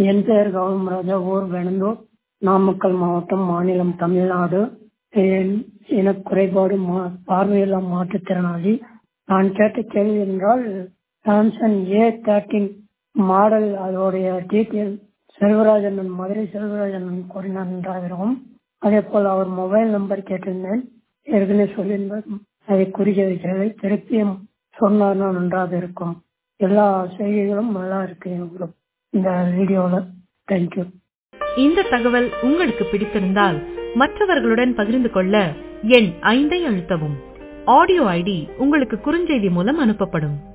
என் பெயர் கௌதம் ராஜா ஊர் வெணந்தூர் நாமக்கல் மாவட்டம் மாநிலம் தமிழ்நாடு என் எனக்கு குறைபாடு மா பார்வையில்லா மாற்றுத்திறனாளி நான் கேட்ட கேள்வி என்றால் சாம்சங் ஏ தேர்ட்டின் மாடல் அதோடைய டீட்டெயில் செல்வராஜன் மதுரை செல்வராஜன் கூறினார் நன்றாக இருக்கும் அதே போல் அவர் மொபைல் நம்பர் கேட்டிருந்தேன் ஏற்கனவே சொல்லியிருந்தார் அதை குறிக்க வைக்கிறது திருப்பியும் சொன்னார்னா நன்றாக இருக்கும் எல்லா செய்திகளும் நல்லா இருக்கு உங்களுக்கு இந்த வீடியோவில் தேங்க்யூ இந்த தகவல் உங்களுக்கு பிடித்திருந்தால் மற்றவர்களுடன் பகிர்ந்து கொள்ள எண் ஐந்தை அழுத்தவும் ஆடியோ ஐடி உங்களுக்கு குறுஞ்செய்தி மூலம் அனுப்பப்படும்